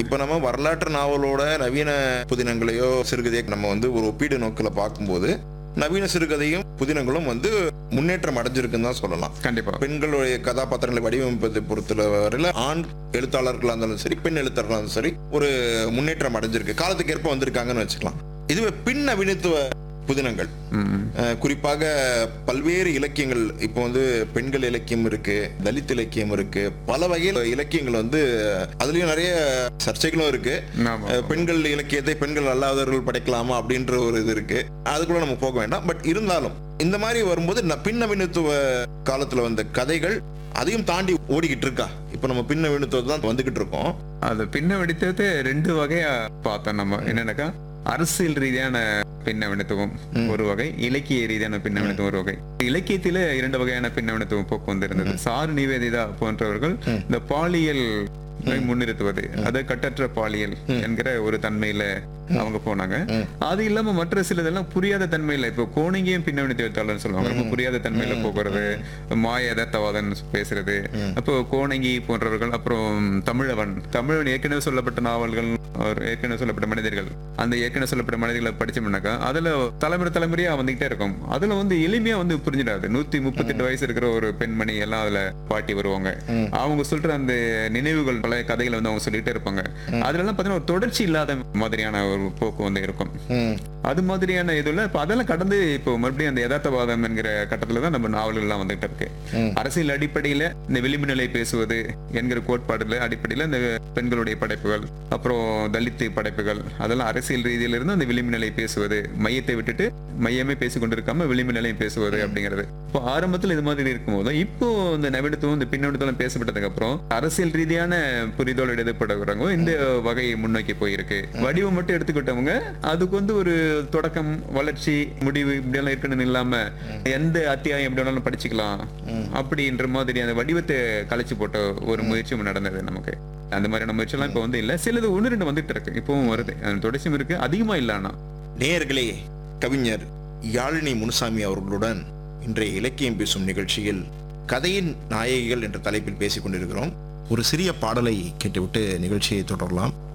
இப்போ நம்ம வரலாற்று நாவலோட நவீன புதினங்களையோ சிறுகதையை நம்ம வந்து ஒரு ஒப்பீடு நோக்கில் பார்க்கும்போது நவீன சிறுகதையும் புதினங்களும் வந்து முன்னேற்றம் அடைஞ்சிருக்குன்னு தான் சொல்லலாம் கண்டிப்பா பெண்களுடைய கதாபாத்திரங்களை வடிவமைப்பதை பொறுத்தவரையில் ஆண் எழுத்தாளர்களாக இருந்தாலும் சரி பெண் எழுத்தாளர்களாக இருந்தாலும் சரி ஒரு முன்னேற்றம் அடைஞ்சிருக்கு காலத்துக்கு ஏற்ப வந்திருக்காங்கன்னு வச்சுக்கலாம் இதுவே பின் நவீனத்துவ புதினங்கள் ம். அஹ், குறிப்பாக பல்வேறு இலக்கியங்கள் இப்போ வந்து பெண்கள் இலக்கியம் இருக்கு தலித் இலக்கியம் இருக்கு பல வகையில் இலக்கியங்கள் வந்து அதுலயும் நிறைய சர்ச்சைகளும் இருக்கு ஆமா அஹ், பெண்கள் இலக்கியத்தை பெண்கள் அல்லாதவர்கள் படைக்கலாமா அப்படின்ற ஒரு இது இருக்கு அதுக்குள்ள நம்ம போக வேண்டாம் பட் இருந்தாலும் இந்த மாதிரி வரும்போது ந- பின் நவீனத்துவ காலத்துல வந்த கதைகள் அதையும் தாண்டி ஓடிக்கிட்டு இருக்கா இப்போ நம்ம பின் நவீனத்துவம் தான் வந்துகிட்டு இருக்கோம் அது பின்ன வெடித்தது ரெண்டு வகையா பார்த்தோம் நம்ம என்னன்னாக்கா அரசியல் ரீதியான பின்னவனத்துவம் ம். ஒரு வகை இலக்கிய ரீதியான பின்னவனத்துவம் ஒரு வகை இலக்கியத்தில இரண்டு வகையான பின்னவனத்துவம் போக்கு வந்திருந்தது சாரு நிவேதிதா போன்றவர்கள் ம். இந்த பாலியல் முன்னிறுத்துவது அது கட்டற்ற பாலியல் என்கிற ஒரு தன்மையில அவங்க போனாங்க ம். அது இல்லாம மற்ற சிலதெல்லாம் புரியாத தன்மையில இப்போ கோணிங்கையும் பின்னவனத்தை எழுத்தாளர்னு சொல்லுவாங்க ரொம்ப புரியாத தன்மையில போகிறது மாய யதார்த்தவாதம் பேசுறது அப்போ கோணங்கி போன்றவர்கள் அப்புறம் தமிழவன் தமிழவன் ஏற்கனவே சொல்லப்பட்ட நாவல்கள் அவர் ஏற்கனவே சொல்லப்பட்ட மனிதர்கள் அந்த ஏற்கனவே சொல்லப்பட்ட மனிதர்களை படிச்சோம்னாக்கா அதுல தலைமுறை தலைமுறையா வந்துகிட்டே இருக்கும் அதுல வந்து எளிமையா வந்து புரிஞ்சிடாது நூத்தி முப்பத்தெட்டு வயசு இருக்கிற ஒரு பெண்மணி எல்லாம் அதுல பாட்டி வருவாங்க ம். அவங்க சொல்ற அந்த நினைவுகள் பழைய கதைகளை வந்து அவங்க சொல்லிட்டே இருப்பாங்க அதுல எல்லாம் பாத்தீங்கன்னா ஒரு தொடர்ச்சி இல்லாத மாதிரியான ஒரு போக்கு வந்து இருக்கும் ம். அது மாதிரியான இதுல இப்ப அதெல்லாம் கடந்து இப்போ மறுபடியும் அந்த யதார்த்தவாதம் என்கிற கட்டத்துல தான் நம்ம நாவல்கள் எல்லாம் வந்துட்டு இருக்கு ம். அரசியல் அடிப்படையில இந்த விளிம்பு நிலை பேசுவது என்கிற கோட்பாடுல அடிப்படையில இந்த பெண்களுடைய படைப்புகள் அப்புறம் தலித்து படைப்புகள் அதெல்லாம் அரசியல் ரீதியில இருந்து அந்த விளிம்பு நிலை பேசுவது மையத்தை விட்டுட்டு மையமே பேசி கொண்டிருக்காம விளிம்பு நிலையம் பேசுவது அப்படிங்கிறது இப்போ ஆரம்பத்துல இது மாதிரி இருக்கும்போது இப்போ இந்த நவீனத்துவம் இந்த பின்னோட்டத்துவம் பேசப்பட்டதுக்கு அப்புறம் அரசியல் ரீதியான புரிதல் எழுதப்படுறவங்க இந்த வகையை முன்னோக்கி போயிருக்கு வடிவம் மட்டும் எடுத்துக்கிட்டவங்க அதுக்கு வந்து ஒரு தொடக்கம் வளர்ச்சி முடிவு இப்படியெல்லாம் இருக்குன்னு இல்லாம எந்த அத்தியாயம் எப்படி வேணாலும் படிச்சுக்கலாம் அப்படின்ற மாதிரி அந்த வடிவத்தை கலைச்சு போட்ட ஒரு முயற்சியும் நடந்தது நமக்கு அந்த மாதிரியான முயற்சி எல்லாம் இப்ப வந்து இல்ல சிலது ஒண்ணு ரெண்டு வந்துட்டு இருக்கு இப்பவும் வருது அந்த தொடர்ச்சியும் இருக்கு அதிகமா இல்ல ஆனா நேயர்களே கவிஞர் யாழினி முனுசாமி அவர்களுடன் இன்றைய இலக்கியம் பேசும் நிகழ்ச்சியில் கதையின் நாயகிகள் என்ற தலைப்பில் பேசிக் கொண்டிருக்கிறோம் ஒரு சிறிய பாடலை கேட்டுவிட்டு நிகழ்ச்சியை தொடரலாம்